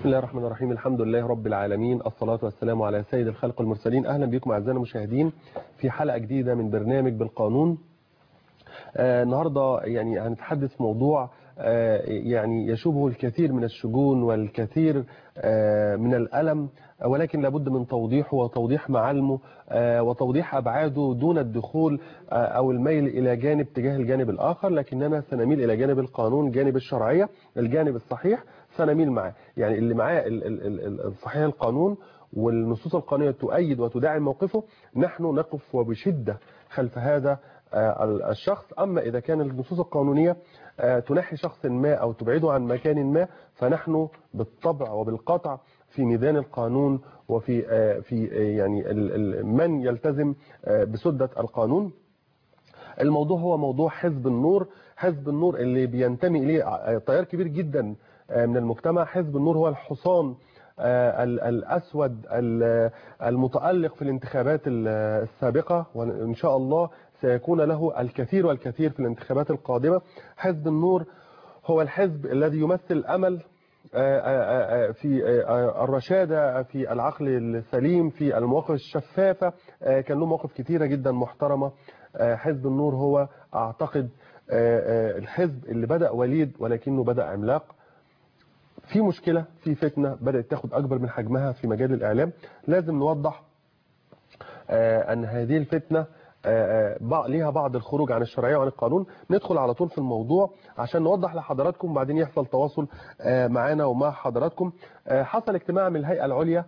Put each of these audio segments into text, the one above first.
بسم الله الرحمن الرحيم الحمد لله رب العالمين الصلاة والسلام على سيد الخلق المرسلين أهلا بكم أعزائنا المشاهدين في حلقة جديدة من برنامج بالقانون آه النهاردة يعني هنتحدث في موضوع آه يعني يشوبه الكثير من الشجون والكثير آه من الألم ولكن لابد من توضيحه وتوضيح معالمه وتوضيح أبعاده دون الدخول أو الميل إلى جانب تجاه الجانب الآخر لكننا سنميل إلى جانب القانون جانب الشرعية الجانب الصحيح سنميل معاه يعني اللي معاه الصحيح القانون والنصوص القانونية تؤيد وتدعم موقفه نحن نقف وبشدة خلف هذا الشخص أما إذا كان النصوص القانونية تنحي شخص ما أو تبعده عن مكان ما فنحن بالطبع وبالقطع في ميدان القانون وفي في يعني من يلتزم بسدة القانون الموضوع هو موضوع حزب النور حزب النور اللي بينتمي إليه تيار كبير جدا من المجتمع حزب النور هو الحصان الأسود المتألق في الانتخابات السابقة وإن شاء الله سيكون له الكثير والكثير في الانتخابات القادمة حزب النور هو الحزب الذي يمثل الأمل في الرشادة في العقل السليم في المواقف الشفافة كان له مواقف كثيرة جدا محترمة حزب النور هو أعتقد الحزب اللي بدأ وليد ولكنه بدأ عملاق في مشكلة في فتنة بدأت تاخد أكبر من حجمها في مجال الإعلام لازم نوضح أن هذه الفتنة ليها بعض الخروج عن الشرعية وعن القانون ندخل على طول في الموضوع عشان نوضح لحضراتكم وبعدين يحصل تواصل معانا ومع حضراتكم حصل اجتماع من الهيئة العليا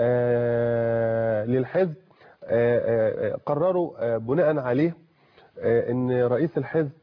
للحزب قرروا بناء عليه ان رئيس الحزب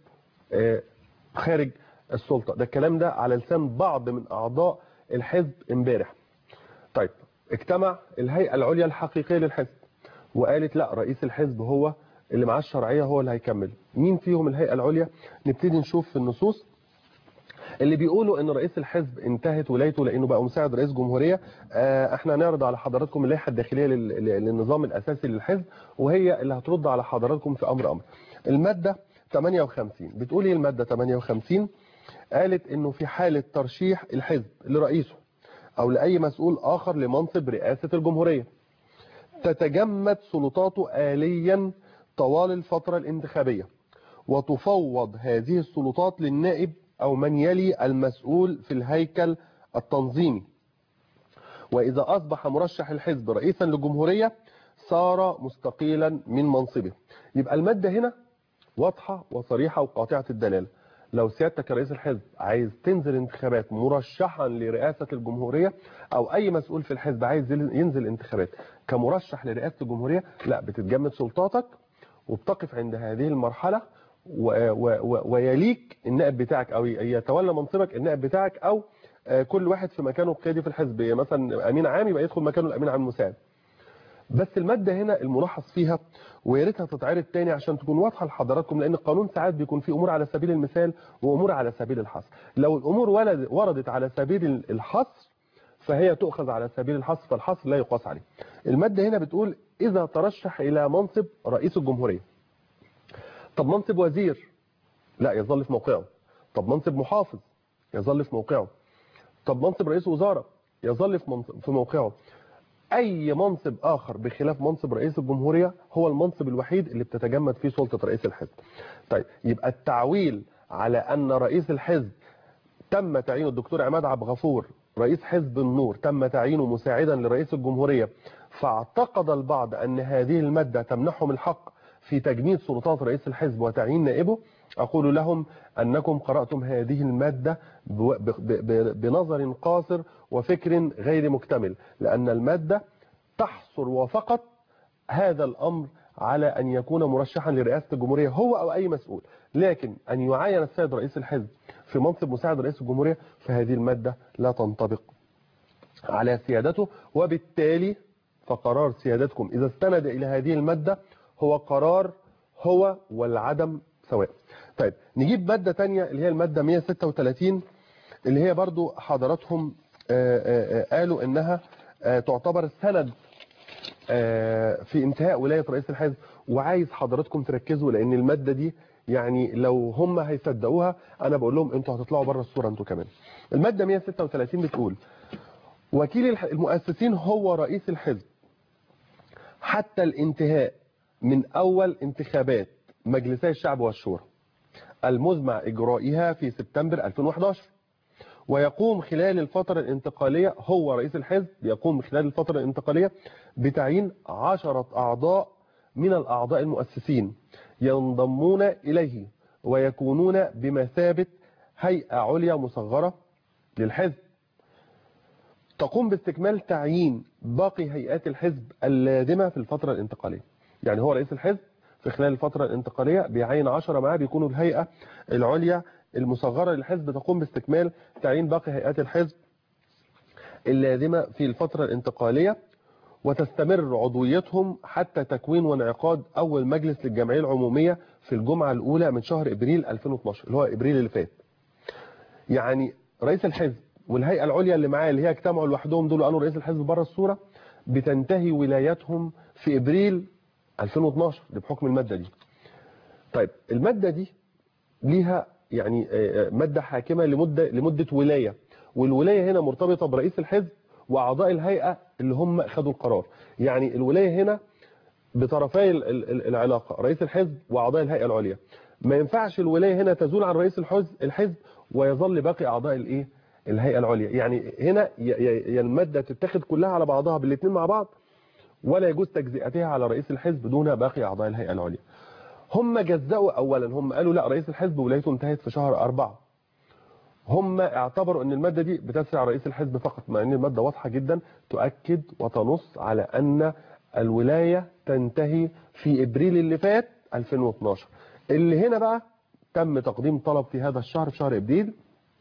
خارج السلطة ده الكلام ده على لسان بعض من أعضاء الحزب امبارح طيب اجتمع الهيئة العليا الحقيقية للحزب وقالت لا رئيس الحزب هو اللي معاه الشرعية هو اللي هيكمل مين فيهم الهيئة العليا نبتدي نشوف في النصوص اللي بيقولوا ان رئيس الحزب انتهت ولايته لانه بقى مساعد رئيس جمهورية اه احنا هنعرض على حضراتكم اللائحة الداخلية للنظام الاساسي للحزب وهي اللي هترد على حضراتكم في امر امر المادة 58 بتقول ايه المادة 58 قالت انه في حالة ترشيح الحزب لرئيسه او لاي مسؤول اخر لمنصب رئاسة الجمهورية تتجمد سلطاته آليا طوال الفترة الانتخابية وتفوض هذه السلطات للنائب او من يلي المسؤول في الهيكل التنظيمي واذا اصبح مرشح الحزب رئيسا للجمهورية صار مستقيلا من منصبه يبقى المادة هنا واضحة وصريحة وقاطعة الدلالة لو سيادتك رئيس الحزب عايز تنزل انتخابات مرشحا لرئاسة الجمهورية او اي مسؤول في الحزب عايز ينزل انتخابات كمرشح لرئاسة الجمهورية لا بتتجمد سلطاتك وبتقف عند هذه المرحلة و و و ويليك النائب بتاعك او يتولى منصبك النائب بتاعك او كل واحد في مكانه القيادي في الحزب مثلا امين عام يبقى يدخل مكانه الامين عام المساعد بس المادة هنا الملاحظ فيها ويا ريتها تتعرض تاني عشان تكون واضحة لحضراتكم لأن القانون ساعات بيكون فيه أمور على سبيل المثال وأمور على سبيل الحصر لو الأمور وردت على سبيل الحصر فهي تؤخذ على سبيل الحصر فالحصر لا يقاس عليه المادة هنا بتقول إذا ترشح إلى منصب رئيس الجمهورية طب منصب وزير لا يظل في موقعه طب منصب محافظ يظل في موقعه طب منصب رئيس وزارة يظل في موقعه اي منصب اخر بخلاف منصب رئيس الجمهورية هو المنصب الوحيد اللي بتتجمد فيه سلطة رئيس الحزب طيب يبقى التعويل على ان رئيس الحزب تم تعيين الدكتور عماد عبد الغفور رئيس حزب النور تم تعيينه مساعدا لرئيس الجمهورية فاعتقد البعض ان هذه المادة تمنحهم الحق في تجميد سلطات رئيس الحزب وتعيين نائبه أقول لهم أنكم قرأتم هذه المادة بنظر قاصر وفكر غير مكتمل لأن المادة تحصر وفقط هذا الأمر على أن يكون مرشحا لرئاسة الجمهورية هو أو أي مسؤول لكن أن يعين السيد رئيس الحزب في منصب مساعد رئيس الجمهورية فهذه المادة لا تنطبق على سيادته وبالتالي فقرار سيادتكم إذا استند إلى هذه المادة هو قرار هو والعدم سواء طيب نجيب مادة تانية اللي هي المادة 136 اللي هي برضو حضراتهم آآ آآ قالوا انها تعتبر سند في انتهاء ولاية رئيس الحزب وعايز حضراتكم تركزوا لان المادة دي يعني لو هم هيصدقوها انا بقول لهم انتوا هتطلعوا بره الصورة انتوا كمان المادة 136 بتقول وكيل الح- المؤسسين هو رئيس الحزب حتى الانتهاء من أول انتخابات مجلسي الشعب والشورى المزمع إجرائها في سبتمبر 2011 ويقوم خلال الفترة الانتقالية هو رئيس الحزب يقوم خلال الفترة الانتقالية بتعيين عشرة أعضاء من الأعضاء المؤسسين ينضمون إليه ويكونون بمثابة هيئة عليا مصغرة للحزب تقوم باستكمال تعيين باقي هيئات الحزب اللازمة في الفترة الانتقالية يعني هو رئيس الحزب في خلال الفترة الانتقالية بيعين عشرة معاه بيكونوا الهيئة العليا المصغرة للحزب تقوم باستكمال تعيين باقي هيئات الحزب اللازمة في الفترة الانتقالية وتستمر عضويتهم حتى تكوين وانعقاد أول مجلس للجمعية العمومية في الجمعة الأولى من شهر إبريل 2012 اللي هو إبريل اللي فات يعني رئيس الحزب والهيئة العليا اللي معاه اللي هي اجتمعوا لوحدهم دول قالوا رئيس الحزب بره الصورة بتنتهي ولايتهم في إبريل 2012 ده بحكم المادة دي طيب المادة دي ليها يعني آه، آه، مادة حاكمة لمدة لمدة ولاية والولاية هنا مرتبطة برئيس الحزب وأعضاء الهيئة اللي هم خدوا القرار يعني الولاية هنا بطرفي ال- ال- ال- العلاقة رئيس الحزب وأعضاء الهيئة العليا ما ينفعش الولاية هنا تزول عن رئيس الحزب الحزب ويظل باقي أعضاء الإيه الهيئة العليا يعني هنا ي- ي- ي- المادة تتخذ كلها على بعضها بالاثنين مع بعض ولا يجوز تجزئتها على رئيس الحزب دون باقي أعضاء الهيئة العليا هم جزأوا أولا هم قالوا لا رئيس الحزب ولايته انتهت في شهر أربعة هم اعتبروا ان المادة دي بتسرع رئيس الحزب فقط مع ان المادة واضحة جدا تؤكد وتنص على ان الولاية تنتهي في ابريل اللي فات 2012 اللي هنا بقى تم تقديم طلب في هذا الشهر في شهر ابريل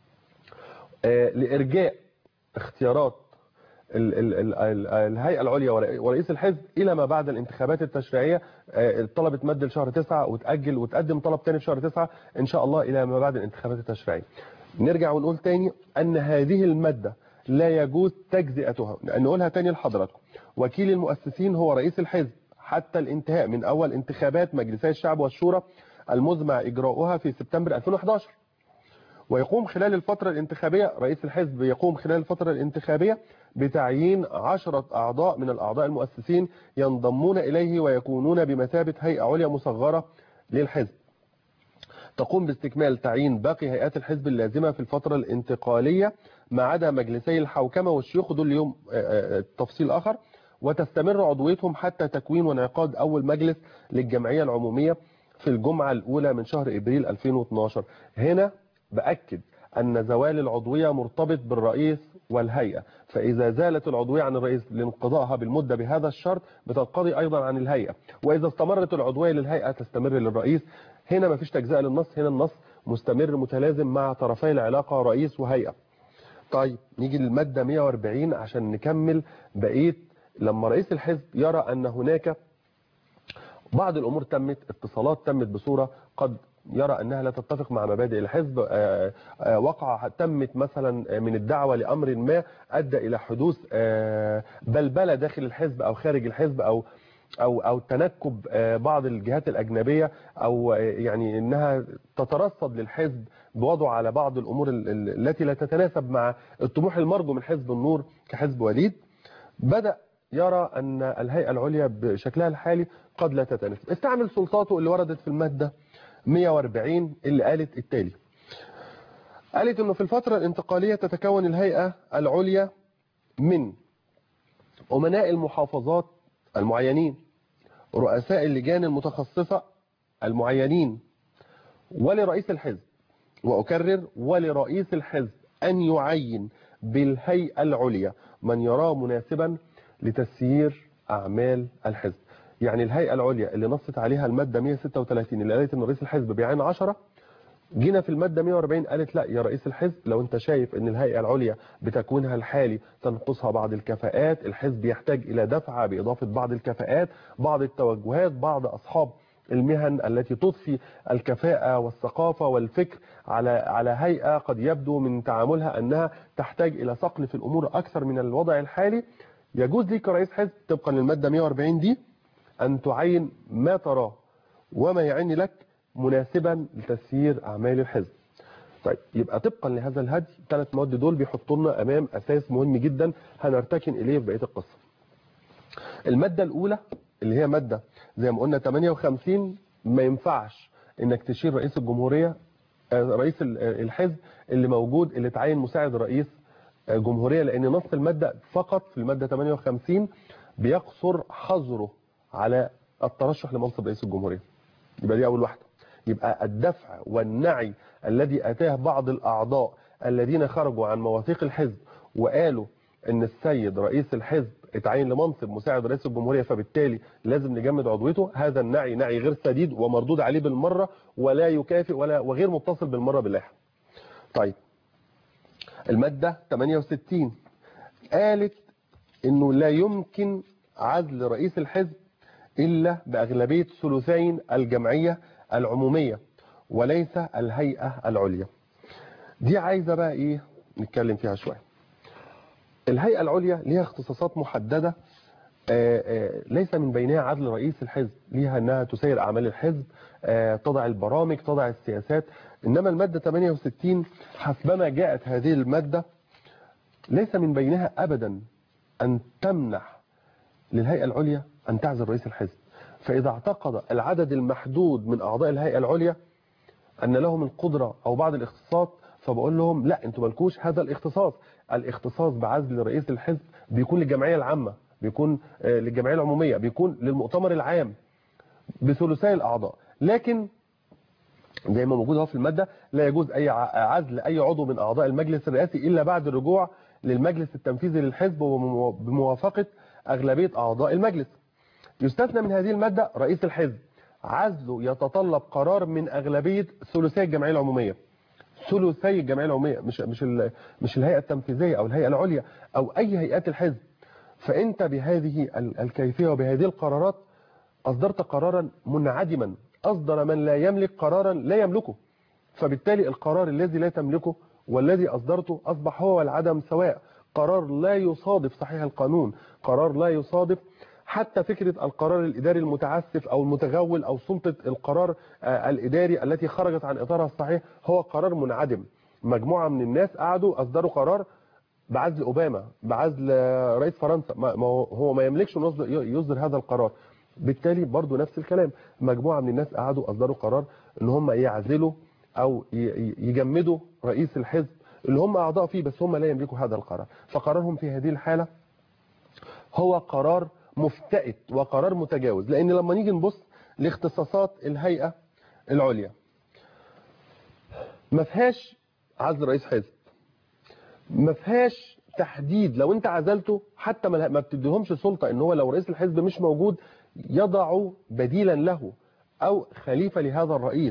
آه، لارجاء اختيارات ال- ال- ال- ال- الهيئة العليا ورئ- ورئيس الحزب إلى ما بعد الانتخابات التشريعية آه، طلبت مد لشهر تسعة وتأجل وتقدم طلب تاني في شهر تسعة إن شاء الله إلى ما بعد الانتخابات التشريعية نرجع ونقول تاني أن هذه المادة لا يجوز تجزئتها نقولها تاني لحضراتكم وكيل المؤسسين هو رئيس الحزب حتى الانتهاء من أول انتخابات مجلسي الشعب والشورى المزمع إجراؤها في سبتمبر 2011 ويقوم خلال الفترة الانتخابية رئيس الحزب يقوم خلال الفترة الانتخابية بتعيين عشرة أعضاء من الأعضاء المؤسسين ينضمون إليه ويكونون بمثابة هيئة عليا مصغرة للحزب تقوم باستكمال تعيين باقي هيئات الحزب اللازمة في الفترة الانتقالية ما عدا مجلسي الحوكمة والشيوخ دول اليوم آه، آه، تفصيل آخر وتستمر عضويتهم حتى تكوين وانعقاد أول مجلس للجمعية العمومية في الجمعة الأولى من شهر إبريل 2012 هنا بأكد أن زوال العضوية مرتبط بالرئيس والهيئة فإذا زالت العضوية عن الرئيس لانقضائها بالمدة بهذا الشرط بتنقضي أيضا عن الهيئة وإذا استمرت العضوية للهيئة تستمر للرئيس هنا مفيش تجزئة للنص هنا النص مستمر متلازم مع طرفي العلاقة رئيس وهيئة طيب نيجي للمادة 140 عشان نكمل بقية لما رئيس الحزب يرى أن هناك بعض الأمور تمت اتصالات تمت بصورة قد يرى أنها لا تتفق مع مبادئ الحزب آه، آه، وقع تمت مثلا من الدعوة لأمر ما أدى إلى حدوث آه، بلبلة داخل الحزب أو خارج الحزب أو أو أو تنكب آه، بعض الجهات الأجنبية أو آه، يعني إنها تترصد للحزب بوضعه على بعض الأمور ال- ال- التي لا تتناسب مع الطموح المرجو من حزب النور كحزب وليد بدأ يرى أن الهيئة العليا بشكلها الحالي قد لا تتناسب استعمل سلطاته اللي وردت في المادة 140 اللي قالت التالي قالت أنه في الفترة الانتقالية تتكون الهيئة العليا من أمناء المحافظات المعينين رؤساء اللجان المتخصصة المعينين ولرئيس الحزب وأكرر ولرئيس الحزب أن يعين بالهيئة العليا من يراه مناسبا لتسيير أعمال الحزب يعني الهيئة العليا اللي نصت عليها المادة 136 اللي قالت ان رئيس الحزب بيعين 10 جينا في المادة 140 قالت لا يا رئيس الحزب لو انت شايف ان الهيئة العليا بتكوينها الحالي تنقصها بعض الكفاءات الحزب يحتاج الى دفعة باضافة بعض الكفاءات بعض التوجهات بعض اصحاب المهن التي تضفي الكفاءة والثقافة والفكر على على هيئة قد يبدو من تعاملها انها تحتاج الى صقل في الامور اكثر من الوضع الحالي يجوز لي كرئيس حزب طبقا للمادة 140 دي أن تعين ما تراه وما يعني لك مناسبا لتسيير أعمال الحزب طيب يبقى طبقا لهذا الهدي الثلاث مواد دول بيحطوا لنا امام اساس مهم جدا هنرتكن اليه في بقيه القصه الماده الاولى اللي هي ماده زي ما قلنا 58 ما ينفعش انك تشيل رئيس الجمهوريه آه، رئيس ال- آه، الحزب اللي موجود اللي تعين مساعد رئيس آه، جمهوريه لان نص الماده فقط في الماده 58 بيقصر حظره على الترشح لمنصب رئيس الجمهوريه يبقى دي اول واحده يبقى الدفع والنعي الذي اتاه بعض الاعضاء الذين خرجوا عن مواثيق الحزب وقالوا ان السيد رئيس الحزب اتعين لمنصب مساعد رئيس الجمهوريه فبالتالي لازم نجمد عضويته هذا النعي نعي غير سديد ومردود عليه بالمره ولا يكافئ ولا وغير متصل بالمره باللائحه. طيب الماده 68 قالت انه لا يمكن عزل رئيس الحزب الا باغلبيه ثلثين الجمعيه العموميه وليس الهيئه العليا. دي عايزه بقى ايه نتكلم فيها شويه. الهيئة العليا ليها اختصاصات محددة آه، آه، ليس من بينها عدل رئيس الحزب ليها أنها تسير أعمال الحزب آه، تضع البرامج تضع السياسات إنما المادة 68 حسبما جاءت هذه المادة ليس من بينها أبدا أن تمنح للهيئة العليا أن تعزل رئيس الحزب فإذا اعتقد العدد المحدود من أعضاء الهيئة العليا أن لهم القدرة أو بعض الاختصاصات فبقول لهم لا انتوا مالكوش هذا الاختصاص الاختصاص بعزل رئيس الحزب بيكون للجمعية العامة بيكون آه، للجمعية العمومية بيكون للمؤتمر العام بثلثي الأعضاء لكن زي ما موجود اهو في المادة لا يجوز أي ع- عزل أي عضو من أعضاء المجلس الرئاسي إلا بعد الرجوع للمجلس التنفيذي للحزب وبموافقة أغلبية أعضاء المجلس يستثنى من هذه المادة رئيس الحزب عزله يتطلب قرار من أغلبية ثلثي الجمعية العمومية ثلثي الجمعية العمومية مش مش ال- مش الهيئة التنفيذية أو الهيئة العليا أو أي هيئات الحزب فأنت بهذه ال- الكيفية وبهذه القرارات أصدرت قرارا منعدما أصدر من لا يملك قرارا لا يملكه فبالتالي القرار الذي لا تملكه والذي أصدرته أصبح هو والعدم سواء قرار لا يصادف صحيح القانون قرار لا يصادف حتى فكرة القرار الإداري المتعسف أو المتغول أو سلطة القرار آه، الإداري التي خرجت عن إطارها الصحيح هو قرار منعدم مجموعة من الناس قعدوا أصدروا قرار بعزل أوباما بعزل آه، رئيس فرنسا ما ما هو هو ما يملكش إنه يصدر- يصدر هذا القرار بالتالي برضو نفس الكلام مجموعة من الناس قعدوا أصدروا قرار إن هم يعزلوا أو ي- ي- يجمدوا رئيس الحزب اللي هم أعضاء فيه بس هم لا يملكوا هذا القرار فقرارهم في هذه الحالة هو قرار مفتئت وقرار متجاوز لأن لما نيجي نبص لاختصاصات الهيئة العليا ما فيهاش عزل رئيس حزب ما فيهاش تحديد لو انت عزلته حتى ما ما بتديهمش سلطة ان هو لو رئيس الحزب مش موجود يضع بديلا له او خليفة لهذا الرئيس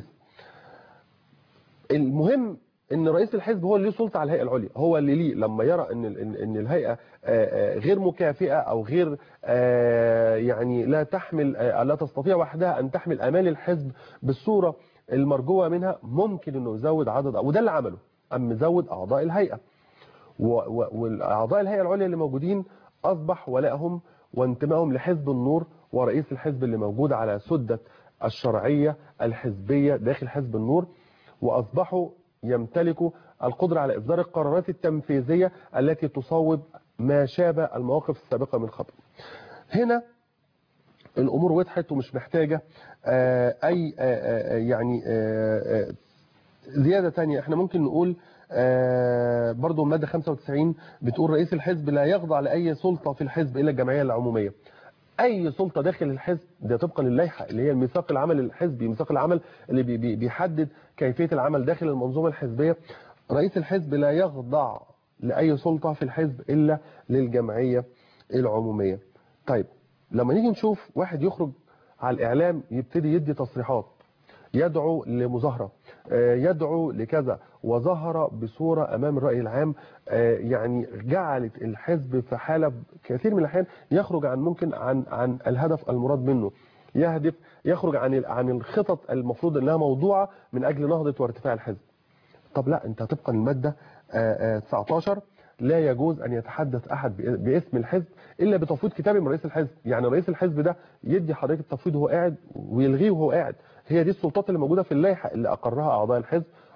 المهم ان رئيس الحزب هو اللي له سلطه على الهيئه العليا هو اللي ليه لما يرى ان ال- ان إن الهيئه آه، آه، غير مكافئه او غير آه، يعني لا تحمل آه، لا تستطيع وحدها ان تحمل امال الحزب بالصوره المرجوه منها ممكن انه يزود عدد وده اللي عمله ام مزود اعضاء الهيئه و- و- والاعضاء الهيئه العليا اللي موجودين اصبح ولائهم وانتمائهم لحزب النور ورئيس الحزب اللي موجود على سده الشرعيه الحزبيه داخل حزب النور واصبحوا يمتلكوا القدره على اصدار القرارات التنفيذيه التي تصوب ما شابه المواقف السابقه من قبل. هنا الامور وضحت ومش محتاجه آه، اي آه، آه، يعني آه، آه، زياده تانية احنا ممكن نقول آه، برضو الماده 95 بتقول رئيس الحزب لا يخضع لاي سلطه في الحزب الا الجمعيه العموميه. اي سلطه داخل الحزب ده طبقا للائحه اللي هي الميثاق العمل الحزبي ميثاق العمل اللي بي- بي- بيحدد كيفيه العمل داخل المنظومه الحزبيه رئيس الحزب لا يخضع لاي سلطه في الحزب الا للجمعيه العموميه طيب لما نيجي نشوف واحد يخرج على الاعلام يبتدي يدي تصريحات يدعو لمظاهرة آه، يدعو لكذا وظهر بصورة أمام الرأي العام آه، يعني جعلت الحزب في حالة كثير من الأحيان يخرج عن ممكن عن عن الهدف المراد منه يهدف يخرج عن ال- عن الخطط المفروض انها موضوعه من اجل نهضه وارتفاع الحزب. طب لا انت طبقا للماده آه، آه، 19 لا يجوز ان يتحدث احد بإ- باسم الحزب الا بتفويض كتابي من رئيس الحزب، يعني رئيس الحزب ده يدي حضرتك التفويض وهو قاعد ويلغيه وهو قاعد، هي دي السلطات اللي موجوده في اللائحه اللي اقرها اعضاء الحزب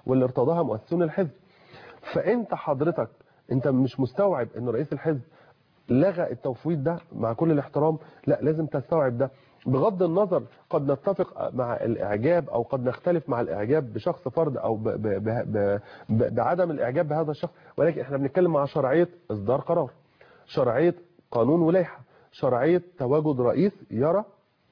واللي ارتضاها مؤسسون الحزب فانت حضرتك انت مش مستوعب ان رئيس الحزب لغى التفويض ده مع كل الاحترام لا لازم تستوعب ده بغض النظر قد نتفق مع الاعجاب او قد نختلف مع الاعجاب بشخص فرد او ب ب ب ب ب بعدم الاعجاب بهذا الشخص ولكن احنا بنتكلم مع شرعيه اصدار قرار شرعيه قانون ولائحه شرعيه تواجد رئيس يرى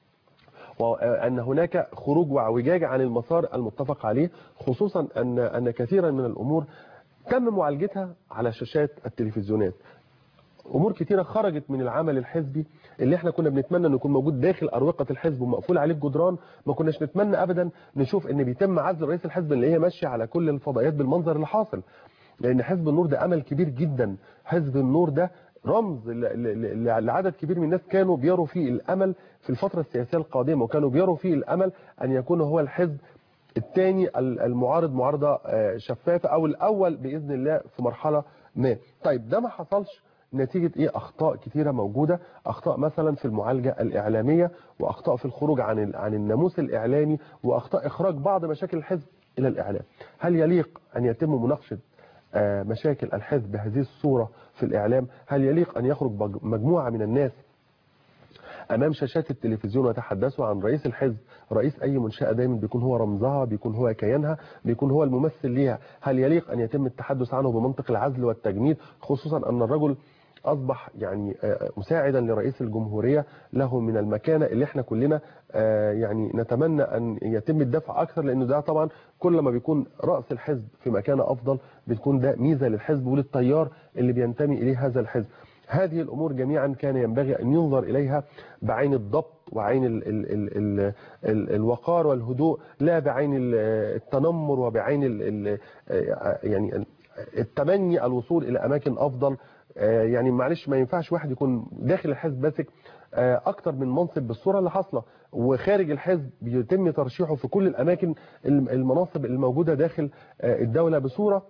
وأن هناك خروج واعوجاج عن المسار المتفق عليه خصوصا أن أن كثيرا من الأمور تم معالجتها على شاشات التلفزيونات امور كتيره خرجت من العمل الحزبي اللي احنا كنا بنتمنى انه يكون موجود داخل اروقه الحزب ومقفول عليه الجدران ما كناش نتمنى ابدا نشوف ان بيتم عزل رئيس الحزب اللي هي ماشيه على كل الفضائيات بالمنظر اللي حاصل لان حزب النور ده امل كبير جدا حزب النور ده رمز ل- ل- ل- لعدد كبير من الناس كانوا بيروا فيه الامل في الفتره السياسيه القادمه وكانوا بيروا فيه الامل ان يكون هو الحزب الثاني المعارض معارضه آه، شفافه او الاول باذن الله في مرحله ما طيب ده ما حصلش نتيجة ايه اخطاء كتيرة موجودة اخطاء مثلا في المعالجة الاعلامية واخطاء في الخروج عن ال- عن الناموس الاعلامي واخطاء اخراج بعض مشاكل الحزب الى الاعلام هل يليق ان يتم مناقشة آه، مشاكل الحزب بهذه الصورة في الاعلام هل يليق ان يخرج بج- مجموعة من الناس امام شاشات التلفزيون ويتحدثوا عن رئيس الحزب رئيس اي منشاه دايما بيكون هو رمزها بيكون هو كيانها بيكون هو الممثل ليها هل يليق ان يتم التحدث عنه بمنطق العزل والتجميد خصوصا ان الرجل اصبح يعني آه، مساعدا لرئيس الجمهوريه له من المكانه اللي احنا كلنا آه، يعني نتمنى ان يتم الدفع اكثر لانه ده طبعا كل ما بيكون راس الحزب في مكانه افضل بتكون ده ميزه للحزب وللتيار اللي بينتمي اليه هذا الحزب هذه الأمور جميعا كان ينبغي أن ينظر إليها بعين الضبط وعين ال ال ال ال ال الوقار والهدوء لا بعين ال- التنمر وبعين ال ال يعني ال- التمني الوصول إلى أماكن أفضل آه، يعني معلش ما ينفعش واحد يكون داخل الحزب ماسك آه، أكتر من منصب بالصورة اللي حاصلة وخارج الحزب بيتم ترشيحه في كل الأماكن الم- المناصب الموجودة داخل آه، الدولة بصورة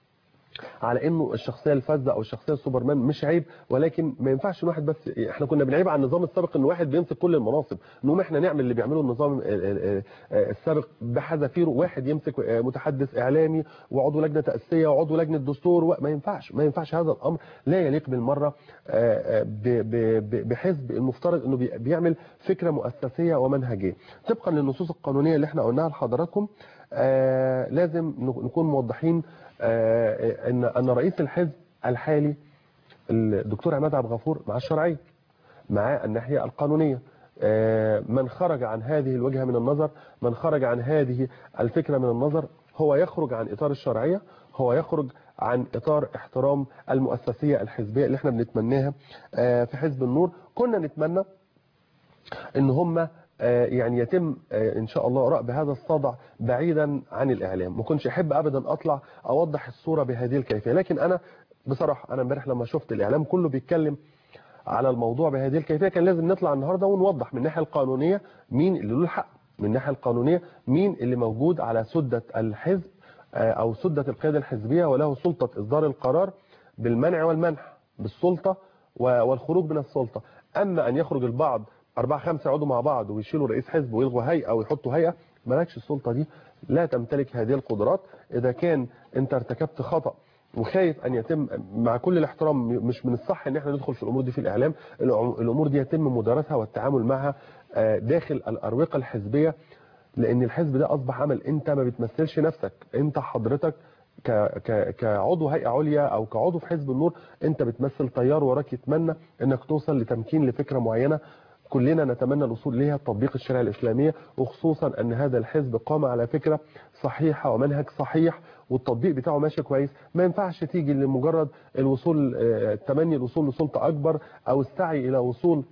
على انه الشخصيه الفذه او الشخصيه السوبرمان مش عيب ولكن ما ينفعش واحد بس احنا كنا بنعيب على النظام السابق ان واحد بيمسك كل المناصب نقوم احنا نعمل اللي بيعمله النظام ال- ال- ال- السابق بحذافيره واحد يمسك متحدث اعلامي وعضو لجنه تاسيسيه وعضو لجنه دستور ما ينفعش ما ينفعش هذا الامر لا يليق بالمره آه، ب- ب- ب- بحزب المفترض انه بي- بيعمل فكره مؤسسيه ومنهجيه طبقا للنصوص القانونيه اللي احنا قلناها لحضراتكم آه، لازم نكون موضحين آه، ان ان رئيس الحزب الحالي الدكتور عماد عبد الغفور مع الشرعيه مع الناحيه القانونيه آه، من خرج عن هذه الوجهه من النظر من خرج عن هذه الفكره من النظر هو يخرج عن اطار الشرعيه هو يخرج عن اطار احترام المؤسسيه الحزبيه اللي احنا بنتمناها آه، في حزب النور كنا نتمنى ان هم آه، يعني يتم آه، ان شاء الله رأى بهذا الصدع بعيدا عن الاعلام ما كنتش احب ابدا اطلع اوضح الصوره بهذه الكيفيه لكن انا بصراحه انا امبارح لما شفت الاعلام كله بيتكلم على الموضوع بهذه الكيفيه كان لازم نطلع النهارده ونوضح من الناحيه القانونيه مين اللي له الحق من الناحيه القانونيه مين اللي موجود على سده الحزب آه، او سده القياده الحزبيه وله سلطه اصدار القرار بالمنع والمنح بالسلطه و- والخروج من السلطه اما ان يخرج البعض أربعة خمسة يقعدوا مع بعض ويشيلوا رئيس حزب ويلغوا هيئة ويحطوا هيئة مالكش السلطة دي لا تمتلك هذه القدرات إذا كان أنت ارتكبت خطأ وخايف أن يتم مع كل الاحترام مش من الصح أن احنا ندخل في الأمور دي في الإعلام الأم- الأمور دي يتم مدارسها والتعامل معها آه، داخل الأروقة الحزبية لأن الحزب ده أصبح عمل أنت ما بتمثلش نفسك أنت حضرتك ك... ك... كعضو هيئة عليا أو كعضو في حزب النور أنت بتمثل تيار وراك يتمنى أنك توصل لتمكين لفكرة معينة كلنا نتمنى الوصول ليها تطبيق الشريعة الإسلامية وخصوصا أن هذا الحزب قام على فكرة صحيحة ومنهج صحيح والتطبيق بتاعه ماشي كويس ما ينفعش تيجي لمجرد الوصول آه، التمني الوصول لسلطة أكبر أو السعي إلى وصول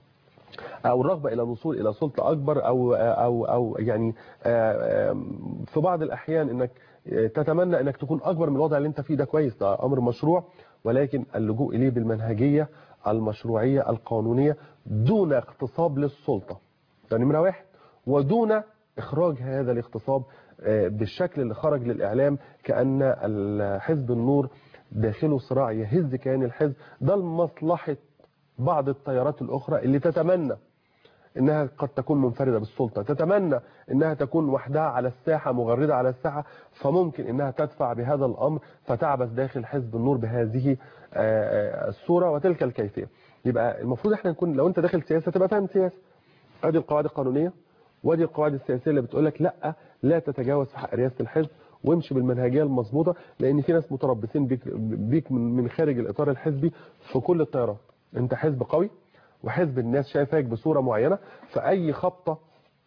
او الرغبه الى الوصول الى سلطه اكبر او او او يعني آه، آه، في بعض الاحيان انك آه، تتمنى انك تكون اكبر من الوضع اللي انت فيه ده كويس ده امر مشروع ولكن اللجوء اليه بالمنهجيه المشروعيه القانونيه دون اغتصاب للسلطه ده نمره واحد ودون اخراج هذا الاغتصاب آه، بالشكل اللي خرج للاعلام كان الحزب النور داخله صراع يهز كيان الحزب ده لمصلحه بعض التيارات الأخرى اللي تتمنى انها قد تكون منفرده بالسلطه تتمنى انها تكون وحدها على الساحه مغرده على الساحه فممكن انها تدفع بهذا الامر فتعبث داخل حزب النور بهذه الصوره وتلك الكيفيه يبقى المفروض احنا نكون لو انت داخل سياسه تبقى فاهم سياسه ادي القواعد القانونيه وادي القواعد السياسيه اللي بتقول لك لا لا تتجاوز في حق رئاسه الحزب وامشي بالمنهجيه المظبوطه لان في ناس متربصين بيك, بيك من خارج الاطار الحزبي في كل التيارات انت حزب قوي وحزب الناس شايفاك بصوره معينه فاي خبطه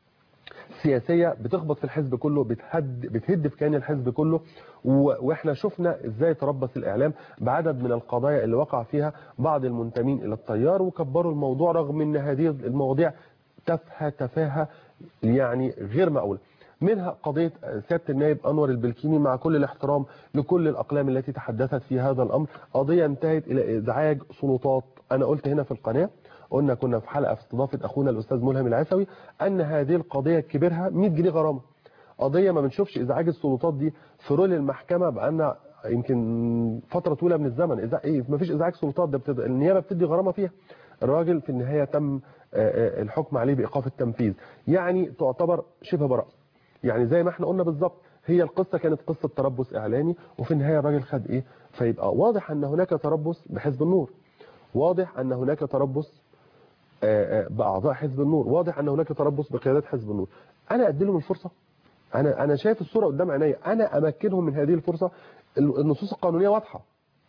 سياسيه بتخبط في الحزب كله بتهد بتهد في كيان الحزب كله واحنا شفنا ازاي تربص الاعلام بعدد من القضايا اللي وقع فيها بعض المنتمين الى التيار وكبروا الموضوع رغم ان هذه المواضيع تافهه تفاهه يعني غير معقوله منها قضية سيادة النائب أنور البلكيني مع كل الاحترام لكل الأقلام التي تحدثت في هذا الأمر قضية انتهت إلى إزعاج سلطات أنا قلت هنا في القناة قلنا كنا في حلقة في استضافة أخونا الأستاذ ملهم العسوي أن هذه القضية كبرها 100 جنيه غرامة قضية ما بنشوفش إزعاج السلطات دي في رول المحكمة بأن يمكن فترة طويلة من الزمن إذا إيه ما فيش إزعاج سلطات ده بتد... النيابة بتدي غرامة فيها الراجل في النهاية تم الحكم عليه بإيقاف التنفيذ يعني تعتبر شبه براءة يعني زي ما احنا قلنا بالظبط هي القصة كانت قصة تربص إعلامي وفي النهاية الراجل خد إيه فيبقى واضح أن هناك تربص بحزب النور واضح أن هناك تربص بأعضاء حزب النور واضح أن هناك تربص بقيادات حزب النور أنا أدي لهم الفرصة أنا أنا شايف الصورة قدام عيني أنا أمكنهم من هذه الفرصة النصوص القانونية واضحة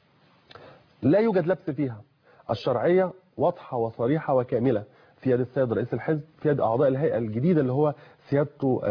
لا يوجد لبس فيها الشرعية واضحة وصريحة وكاملة في يد السيد رئيس الحزب في يد أعضاء الهيئة الجديدة اللي هو سيادته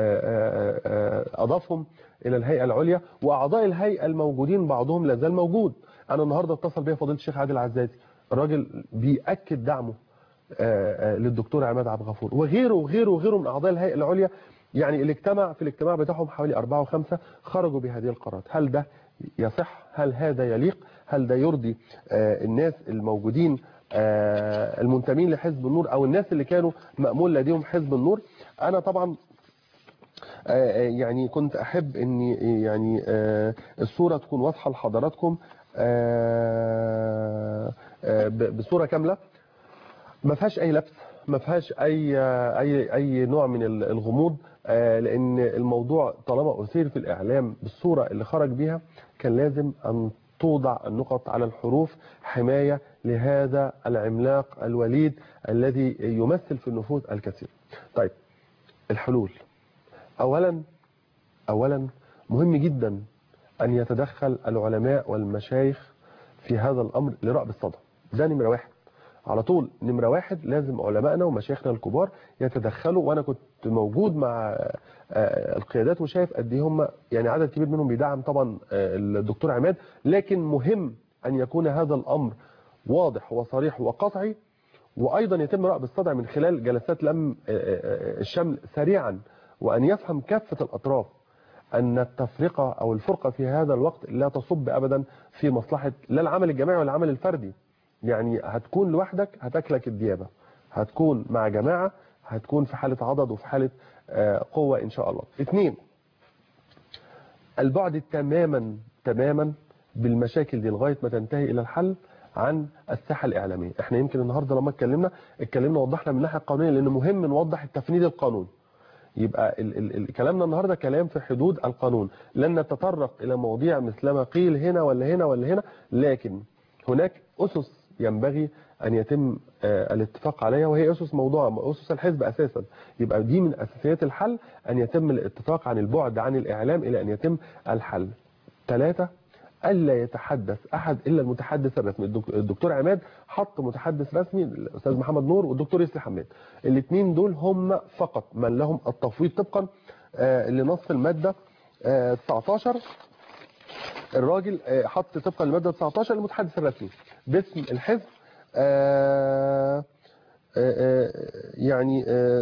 أضافهم إلى الهيئة العليا وأعضاء الهيئة الموجودين بعضهم لا زال موجود أنا النهاردة اتصل بي فضيله الشيخ عادل عزازي الراجل بيأكد دعمه للدكتور عماد عبد الغفور وغيره وغيره وغيره من أعضاء الهيئة العليا يعني اللي اجتمع في الاجتماع بتاعهم حوالي أربعة وخمسة خرجوا بهذه القرارات هل ده يصح هل هذا يليق هل ده يرضي الناس الموجودين المنتمين لحزب النور او الناس اللي كانوا مأمول لديهم حزب النور انا طبعا يعني كنت احب ان يعني الصورة تكون واضحة لحضراتكم بصورة كاملة ما فيهاش اي لبس ما فيهاش اي اي اي نوع من الغموض لان الموضوع طالما اثير في الاعلام بالصورة اللي خرج بيها كان لازم ان توضع النقط على الحروف حماية لهذا العملاق الوليد الذي يمثل في النفوس الكثير طيب الحلول أولا أولا مهم جدا أن يتدخل العلماء والمشايخ في هذا الأمر لرأب الصدى ده نمرة واحد على طول نمرة واحد لازم علمائنا ومشايخنا الكبار يتدخلوا وأنا كنت موجود مع القيادات وشايف قد ايه هم يعني عدد كبير منهم بيدعم طبعا الدكتور عماد لكن مهم أن يكون هذا الأمر واضح وصريح وقطعي وأيضا يتم رأب الصدع من خلال جلسات لم الشمل سريعا وأن يفهم كافة الأطراف أن التفرقة أو الفرقة في هذا الوقت لا تصب أبدا في مصلحة لا العمل الجماعي ولا العمل الفردي يعني هتكون لوحدك هتاكلك الديابة هتكون مع جماعة هتكون في حالة عضد وفي حالة قوة إن شاء الله اثنين البعد تماما تماما بالمشاكل دي لغاية ما تنتهي إلى الحل عن الساحة الإعلامية احنا يمكن النهاردة لما اتكلمنا اتكلمنا وضحنا من الناحية القانونية لأن مهم نوضح التفنيد القانوني يبقى ال ال ال كلامنا النهاردة كلام في حدود القانون لن نتطرق إلى مواضيع مثل ما قيل هنا ولا هنا ولا هنا لكن هناك أسس ينبغي أن يتم الاتفاق عليها وهي أسس موضوع أسس الحزب أساسا يبقى دي من أساسيات الحل أن يتم الاتفاق عن البعد عن الإعلام إلى أن يتم الحل ثلاثة ألا يتحدث أحد إلا المتحدث الرسمي الدكتور عماد حط متحدث رسمي الأستاذ محمد نور والدكتور يسري حماد الاثنين دول هم فقط من لهم التفويض طبقا لنص المادة 19 الراجل حط طبقا للمادة 19 المتحدث الرسمي باسم الحزب يعني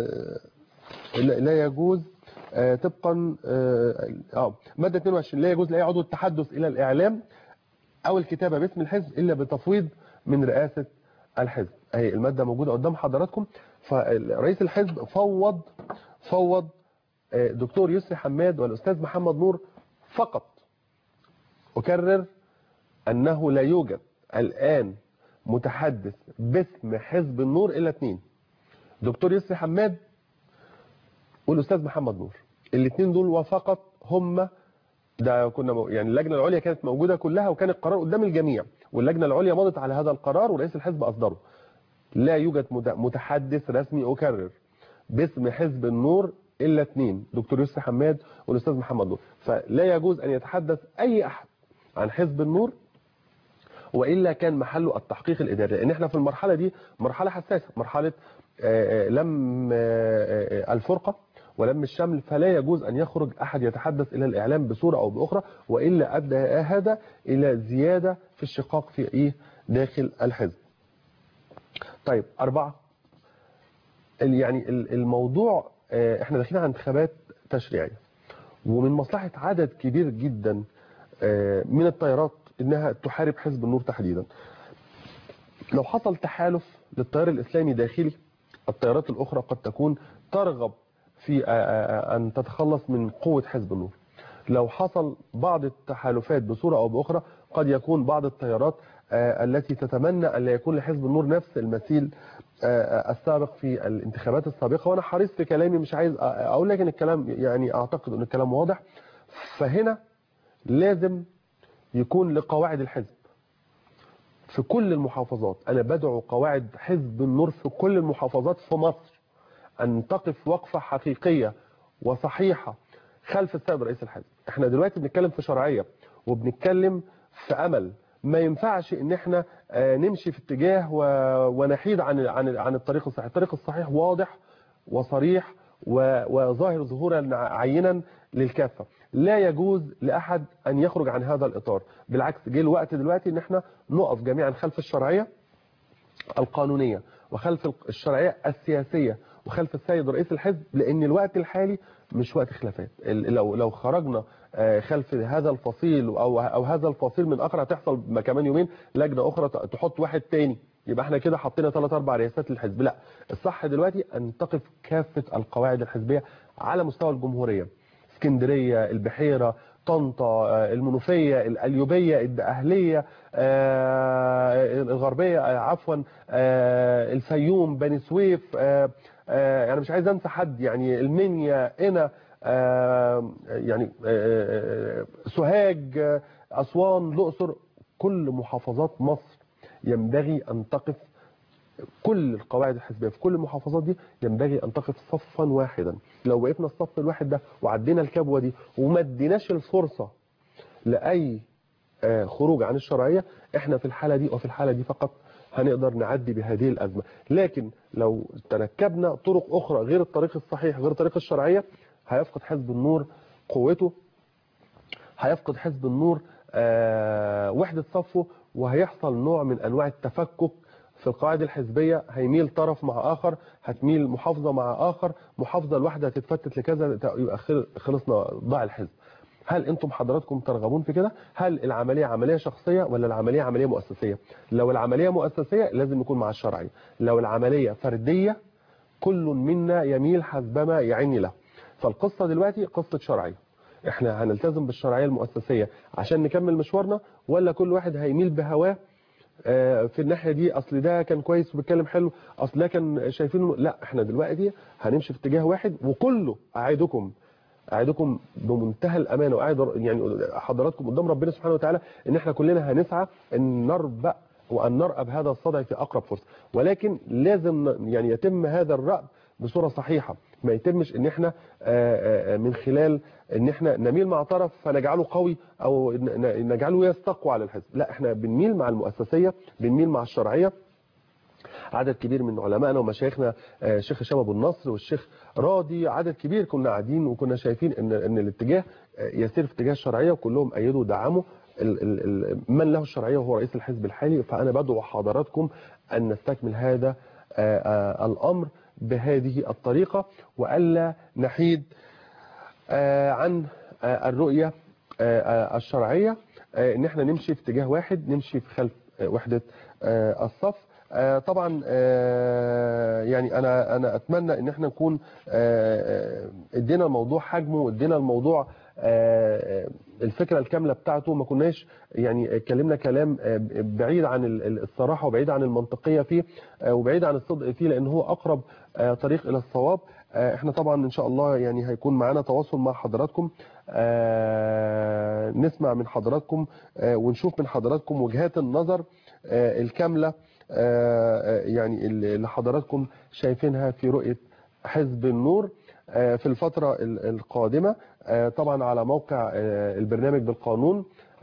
لا يجوز طبقا اه ماده 22 لا يجوز لاي عضو التحدث الى الاعلام او الكتابه باسم الحزب الا بتفويض من رئاسه الحزب اهي الماده موجوده قدام حضراتكم فرئيس الحزب فوض فوض دكتور يسري حماد والاستاذ محمد نور فقط اكرر انه لا يوجد الان متحدث باسم حزب النور الا اثنين دكتور يسري حماد والاستاذ محمد نور الاثنين دول وفقط هم ده كنا مو- يعني اللجنه العليا كانت موجوده كلها وكان القرار قدام الجميع واللجنه العليا مضت على هذا القرار ورئيس الحزب اصدره لا يوجد مت- متحدث رسمي اكرر باسم حزب النور الا اثنين دكتور يسري حماد والاستاذ محمد نور فلا يجوز ان يتحدث اي احد عن حزب النور والا كان محله التحقيق الاداري لان احنا في المرحله دي مرحله حساسه مرحله آه، آه، لم آه، آه، الفرقه ولم الشمل فلا يجوز ان يخرج احد يتحدث الى الاعلام بصوره او باخرى والا ادى هذا الى زياده في الشقاق في ايه داخل الحزب. طيب اربعه ال- يعني ال- الموضوع آه، احنا داخلين على انتخابات تشريعيه ومن مصلحه عدد كبير جدا آه، من التيارات انها تحارب حزب النور تحديدا لو حصل تحالف للتيار الاسلامي داخلي التيارات الاخرى قد تكون ترغب في آه، آه، ان تتخلص من قوه حزب النور لو حصل بعض التحالفات بصوره او باخرى قد يكون بعض التيارات آه، التي تتمنى ان لا يكون لحزب النور نفس المثيل آه، السابق في الانتخابات السابقه وانا حريص في كلامي مش عايز أ- اقول لك ان الكلام يعني اعتقد ان الكلام واضح فهنا لازم يكون لقواعد الحزب في كل المحافظات انا بدعو قواعد حزب النور في كل المحافظات في مصر ان تقف وقفه حقيقيه وصحيحه خلف السيد رئيس الحزب احنا دلوقتي بنتكلم في شرعيه وبنتكلم في امل ما ينفعش ان احنا آه، نمشي في اتجاه و- ونحيد عن عن عن الطريق الصحيح الطريق الصحيح واضح وصريح و- وظاهر ظهورا عينا للكافه لا يجوز لاحد ان يخرج عن هذا الاطار بالعكس جه الوقت دلوقتي ان احنا نقف جميعا خلف الشرعيه القانونيه وخلف الشرعيه السياسيه وخلف السيد رئيس الحزب لان الوقت الحالي مش وقت خلافات ال- لو لو خرجنا آه، خلف هذا الفصيل او او هذا الفصيل من اخر هتحصل ما كمان يومين لجنه اخرى ت- تحط واحد تاني يبقى احنا كده حطينا ثلاث اربع رئاسات للحزب لا الصح دلوقتي ان تقف كافه القواعد الحزبيه على مستوى الجمهوريه اسكندريه البحيره طنطا آه، المنوفيه القليوبيه الدقهليه آه، الغربيه آه، عفوا آه، الفيوم بني سويف آه، آه، انا مش عايز انسى حد يعني المنيا هنا آه، يعني آه، آه، سوهاج آه، اسوان الاقصر كل محافظات مصر ينبغي ان تقف كل القواعد الحزبيه في كل المحافظات دي ينبغي ان تقف صفا واحدا لو وقفنا الصف الواحد ده وعدينا الكبوه دي وما اديناش الفرصه لاي آه، خروج عن الشرعيه احنا في الحاله دي وفي الحاله دي فقط هنقدر نعدي بهذه الازمه لكن لو تركبنا طرق اخرى غير الطريق الصحيح غير طريق الشرعيه هيفقد حزب النور قوته هيفقد حزب النور آه، وحدة صفه وهيحصل نوع من أنواع التفكك في القواعد الحزبية هيميل طرف مع آخر هتميل محافظة مع آخر محافظة الواحدة هتتفتت لكذا يبقى خل- خلصنا ضاع الحزب هل انتم حضراتكم ترغبون في كده هل العملية عملية شخصية ولا العملية عملية مؤسسية لو العملية مؤسسية لازم نكون مع الشرعي لو العملية فردية كل منا يميل حسبما يعين له فالقصة دلوقتي قصة شرعية احنا هنلتزم بالشرعية المؤسسية عشان نكمل مشوارنا ولا كل واحد هيميل بهواه آه، في الناحية دي اصل ده كان كويس وبيتكلم حلو اصل ده كان شايفينه لا احنا دلوقتي هنمشي في اتجاه واحد وكله اعدكم اعدكم بمنتهى الامانه وقاعد يعني حضراتكم قدام ربنا سبحانه وتعالى ان احنا كلنا هنسعى ان نربأ وان نرأب هذا الصدع في اقرب فرصه ولكن لازم ن- يعني يتم هذا الرأب بصوره صحيحه ما يتمش ان احنا آه، آه، من خلال ان احنا نميل مع طرف فنجعله قوي او ن- ن- نجعله يستقوى على الحزب لا احنا بنميل مع المؤسسيه بنميل مع الشرعيه عدد كبير من علمائنا ومشايخنا آه، الشيخ هشام ابو النصر والشيخ راضي عدد كبير كنا قاعدين وكنا شايفين ان ان الاتجاه آه، يسير في اتجاه الشرعيه وكلهم ايدوا ودعموا ال- ال- ال- من له الشرعيه وهو رئيس الحزب الحالي فانا بدعو حضراتكم ان نستكمل هذا آه، آه، الامر بهذه الطريقه والا نحيد آه، عن آه، الرؤيه آه، آه، الشرعيه آه، ان احنا نمشي في اتجاه واحد نمشي في خلف آه، وحده آه، الصف آه، طبعا آه، يعني انا انا اتمنى ان احنا نكون آه، آه، ادينا الموضوع حجمه وادينا الموضوع آه، الفكره الكامله بتاعته ما كناش يعني اتكلمنا كلام آه، بعيد عن ال- ال- الصراحه وبعيد عن المنطقيه فيه آه، وبعيد عن الصدق فيه لان هو اقرب آه، طريق الى الصواب آه، احنا طبعا ان شاء الله يعني هيكون معانا تواصل مع حضراتكم آه، نسمع من حضراتكم آه، ونشوف من حضراتكم وجهات النظر آه، الكاملة آه، آه، يعني اللي حضراتكم شايفينها في رؤية حزب النور آه، في الفترة ال- القادمة آه، طبعا على موقع آه، البرنامج بالقانون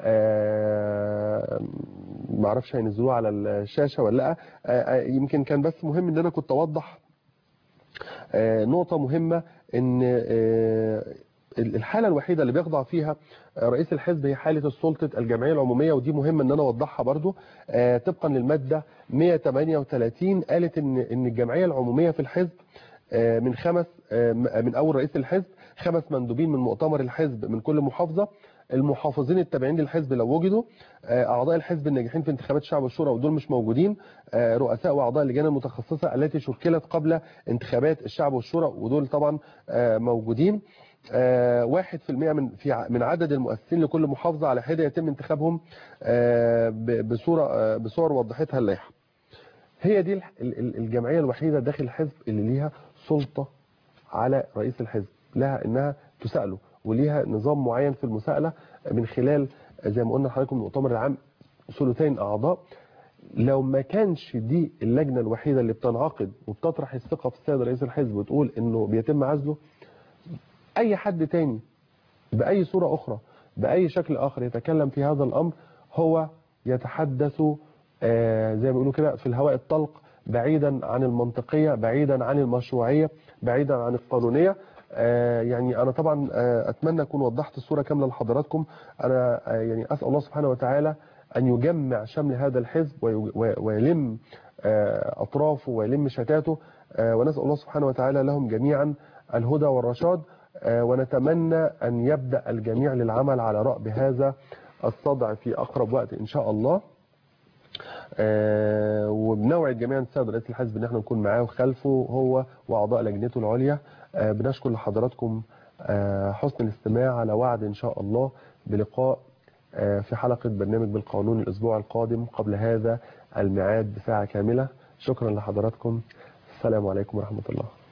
آه، معرفش هينزلوه على الشاشة ولا لا آه، آه، يمكن كان بس مهم ان انا كنت اوضح آه، نقطة مهمة ان آه، الحالة الوحيدة اللي بيخضع فيها رئيس الحزب هي حالة السلطة الجمعية العمومية ودي مهمة ان انا اوضحها برضو آه، طبقا للمادة 138 قالت ان ان الجمعية العمومية في الحزب آه، من خمس آه، من اول رئيس الحزب خمس مندوبين من مؤتمر الحزب من كل محافظة المحافظين التابعين للحزب لو وجدوا آه، اعضاء الحزب الناجحين في انتخابات الشعب والشورى ودول مش موجودين آه، رؤساء واعضاء اللجان المتخصصه التي شكلت قبل انتخابات الشعب والشورى ودول طبعا آه، موجودين آه، واحد في المئة من في ع- من عدد المؤسسين لكل محافظة على حدة يتم انتخابهم آه، ب- بصورة آه، بصور وضحتها اللائحة هي دي الح- ال- ال- الجمعية الوحيدة داخل الحزب اللي ليها سلطة على رئيس الحزب لها انها تسأله وليها نظام معين في المساءلة من خلال زي ما قلنا لحضراتكم المؤتمر العام ثلثين اعضاء لو ما كانش دي اللجنة الوحيدة اللي بتنعقد وبتطرح الثقة في السيد رئيس الحزب وتقول انه بيتم عزله اي حد تاني باي صورة اخرى باي شكل اخر يتكلم في هذا الامر هو يتحدث آه، زي ما بيقولوا كده في الهواء الطلق بعيدا عن المنطقية بعيدا عن المشروعية بعيدا عن القانونية آه، يعني انا طبعا آه، اتمنى اكون وضحت الصورة كاملة لحضراتكم انا آه، يعني اسال الله سبحانه وتعالى ان يجمع شمل هذا الحزب وي- وي- ويلم آه، اطرافه ويلم شتاته آه، ونسال الله سبحانه وتعالى لهم جميعا الهدى والرشاد آه، ونتمنى أن يبدأ الجميع للعمل على رأب هذا الصدع في أقرب وقت إن شاء الله آه، وبنوعد جميعا السيد رئيس الحزب ان احنا نكون معاه وخلفه هو واعضاء لجنته العليا آه، بنشكر لحضراتكم آه، حسن الاستماع على وعد ان شاء الله بلقاء آه، في حلقة برنامج بالقانون الاسبوع القادم قبل هذا الميعاد بساعة كاملة شكرا لحضراتكم السلام عليكم ورحمة الله